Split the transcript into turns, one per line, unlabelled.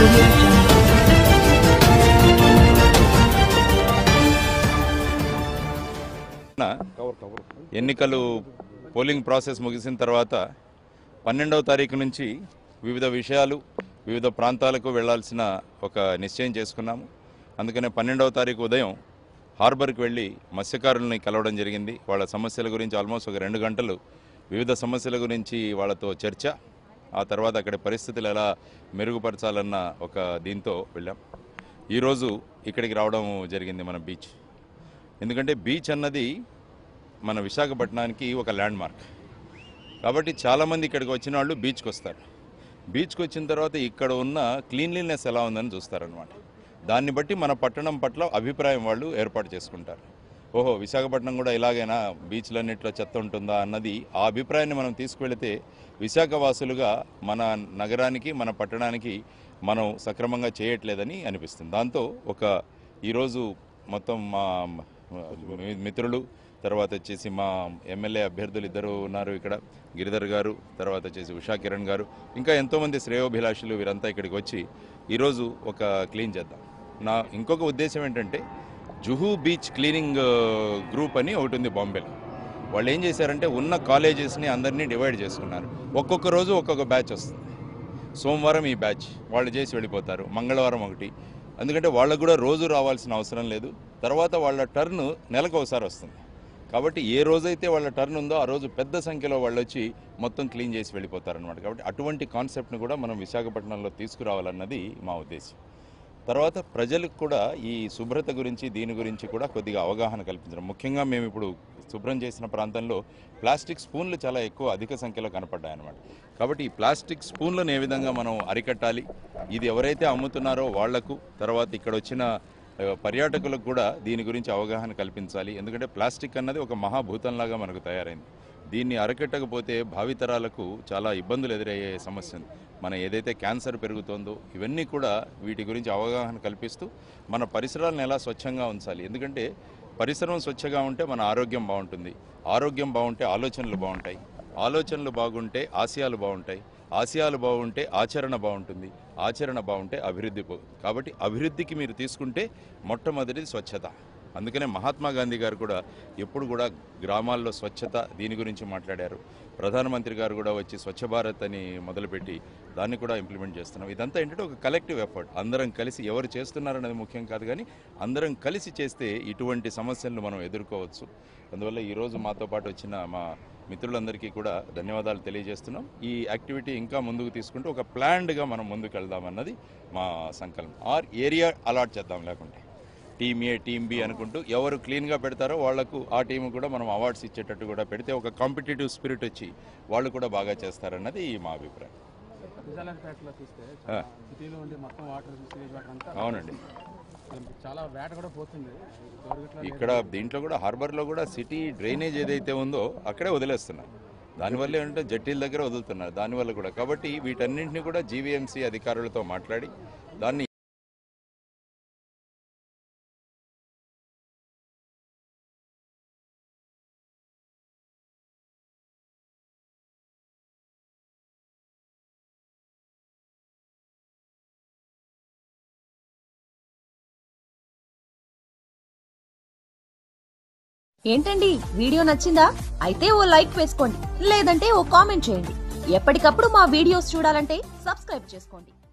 audio jungle.
నా ఎన్నికలు polling process ముగిసిన తర్వాత పన్నెండవ తారీఖు నుంచి వివిధ విషయాలు వివిధ ప్రాంతాలకు వెళ్ళాల్సిన ఒక నిశ్చయం చేసుకున్నాము అందుకనే పన్నెండవ తారీఖు ఉదయం హార్బర్కి వెళ్ళి మత్స్యకారుల్ని కలవడం జరిగింది వాళ్ళ సమస్యల గురించి ఆల్మోస్ట్ ఒక రెండు గంటలు వివిధ సమస్యల గురించి వాళ్ళతో చర్చ ఆ తర్వాత అక్కడి పరిస్థితులు ఎలా మెరుగుపరచాలన్న ఒక దీంతో వెళ్ళాం ఈరోజు ఇక్కడికి రావడం జరిగింది మన బీచ్ ఎందుకంటే బీచ్ అన్నది మన విశాఖపట్నానికి ఒక ల్యాండ్ మార్క్ కాబట్టి చాలామంది ఇక్కడికి వచ్చిన వాళ్ళు బీచ్కి వస్తారు బీచ్కి వచ్చిన తర్వాత ఇక్కడ ఉన్న క్లీన్లీనెస్ ఎలా ఉందని చూస్తారనమాట దాన్ని బట్టి మన పట్టణం పట్ల అభిప్రాయం వాళ్ళు ఏర్పాటు చేసుకుంటారు ఓహో విశాఖపట్నం కూడా ఇలాగైనా బీచ్లన్నింటిలో చెత్త ఉంటుందా అన్నది ఆ అభిప్రాయాన్ని మనం తీసుకువెళితే విశాఖ వాసులుగా మన నగరానికి మన పట్టణానికి మనం సక్రమంగా చేయట్లేదని అనిపిస్తుంది దాంతో ఒక ఈరోజు మొత్తం మా మి- మిత్రులు తర్వాత వచ్చేసి మా ఎమ్మెల్యే అభ్యర్థులు ఇద్దరు ఉన్నారు ఇక్కడ గిరిధర్ గారు తర్వాత వచ్చేసి ఉషా కిరణ్ గారు ఇంకా ఎంతోమంది శ్రేయోభిలాషులు వీరంతా ఇక్కడికి వచ్చి ఈరోజు ఒక క్లీన్ చేద్దాం నా ఇంకొక ఉద్దేశం ఏంటంటే జుహూ బీచ్ క్లీనింగ్ ఆ, గ్రూప్ అని ఒకటి ఉంది బాంబేలో వాళ్ళు ఏం చేశారంటే ఉన్న కాలేజెస్ని అందరినీ డివైడ్ చేసుకున్నారు ఒక్కొక్క రోజు ఒక్కొక్క బ్యాచ్ వస్తుంది సోమవారం ఈ బ్యాచ్ వాళ్ళు చేసి వెళ్ళిపోతారు మంగళవారం ఒకటి ఎందుకంటే వాళ్ళకు కూడా రోజు రావాల్సిన అవసరం లేదు తర్వాత వాళ్ళ టర్న్ నెలకు ఒకసారి వస్తుంది కాబట్టి ఏ రోజైతే వాళ్ళ టర్న్ ఉందో ఆ రోజు పెద్ద సంఖ్యలో వాళ్ళు వచ్చి మొత్తం క్లీన్ చేసి వెళ్ళిపోతారనమాట కాబట్టి అటువంటి కాన్సెప్ట్ను కూడా మనం విశాఖపట్నంలో తీసుకురావాలన్నది మా ఉద్దేశం తర్వాత ప్రజలకు కూడా ఈ శుభ్రత గురించి దీని గురించి కూడా కొద్దిగా అవగాహన కల్పించడం ముఖ్యంగా మేము ఇప్పుడు శుభ్రం చేసిన ప్రాంతంలో ప్లాస్టిక్ స్పూన్లు చాలా ఎక్కువ అధిక సంఖ్యలో కనపడ్డాయి అన్నమాట కాబట్టి ఈ ప్లాస్టిక్ స్పూన్లను ఏ విధంగా మనం అరికట్టాలి ఇది ఎవరైతే అమ్ముతున్నారో వాళ్లకు తర్వాత ఇక్కడ వచ్చిన ఆ, పర్యాటకులకు కూడా దీని గురించి అవగాహన కల్పించాలి ఎందుకంటే ప్లాస్టిక్ అన్నది ఒక మహాభూతంలాగా మనకు తయారైంది దీన్ని అరకట్టకపోతే భావితరాలకు చాలా ఇబ్బందులు ఎదురయ్యే సమస్య ఉంది మన ఏదైతే క్యాన్సర్ పెరుగుతోందో ఇవన్నీ కూడా వీటి గురించి అవగాహన కల్పిస్తూ మన పరిసరాలను ఎలా స్వచ్ఛంగా ఉంచాలి ఎందుకంటే పరిసరం స్వచ్ఛంగా ఉంటే మన ఆరోగ్యం బాగుంటుంది ఆరోగ్యం బాగుంటే ఆలోచనలు బాగుంటాయి ఆలోచనలు బాగుంటే ఆశయాలు బాగుంటాయి ఆశయాలు బాగుంటే ఆచరణ బాగుంటుంది ఆచరణ బాగుంటే అభివృద్ధి పో కాబట్టి అభివృద్ధికి మీరు తీసుకుంటే మొట్టమొదటిది స్వచ్ఛత అందుకనే మహాత్మా గాంధీ గారు కూడా ఎప్పుడు కూడా గ్రామాల్లో స్వచ్ఛత దీని గురించి మాట్లాడారు ప్రధానమంత్రి గారు కూడా వచ్చి స్వచ్ఛ భారత్ అని మొదలుపెట్టి దాన్ని కూడా ఇంప్లిమెంట్ చేస్తున్నాం ఇదంతా ఏంటంటే ఒక కలెక్టివ్ ఎఫర్ట్ అందరం కలిసి ఎవరు చేస్తున్నారనేది ముఖ్యం కాదు కానీ అందరం కలిసి చేస్తే ఇటువంటి సమస్యలను మనం ఎదుర్కోవచ్చు అందువల్ల ఈరోజు మాతో పాటు వచ్చిన మా మిత్రులందరికీ కూడా ధన్యవాదాలు తెలియజేస్తున్నాం ఈ యాక్టివిటీ ఇంకా ముందుకు తీసుకుంటూ ఒక ప్లాన్డ్గా మనం ముందుకు వెళ్దామన్నది మా సంకల్పం ఆర్ ఏరియా అలాట్ చేద్దాం లేకుంటే టీమ్ ఏ టీమ్ బి అనుకుంటూ ఎవరు క్లీన్గా పెడతారో వాళ్లకు ఆ టీం కూడా మనం అవార్డ్స్ ఇచ్చేటట్టు కూడా పెడితే ఒక కాంపిటేటివ్ స్పిరిట్ వచ్చి వాళ్ళు కూడా బాగా చేస్తారన్నది మా అభిప్రాయం
విశాఖపేటలో చూస్తే
ఆ.
సిటీలో ఉండే మొత్తం వాటర్ సివేజ్ వాటర్ అంతా
అవునండి
చాలా వేట కూడా పోతుంది గవర్నమెంట్లో
ఇక్కడ దీంట్లో కూడా హార్బర్లో కూడా సిటీ డ్రైనేజ్ ఏదైతే ఉందో అక్కడే వదిలేస్తున్నారు దానివల్ల ఏంటంటే జట్టీల దగ్గర వదులుతున్నారు దానివల్ల కూడా కాబట్టి వీటన్నింటినీ కూడా జీవీఎంసీ అధికారులతో మాట్లాడి దాన్ని
ఏంటండి వీడియో నచ్చిందా అయితే ఓ లైక్ వేసుకోండి లేదంటే ఓ కామెంట్ చేయండి ఎప్పటికప్పుడు మా వీడియోస్ చూడాలంటే సబ్స్క్రైబ్ చేసుకోండి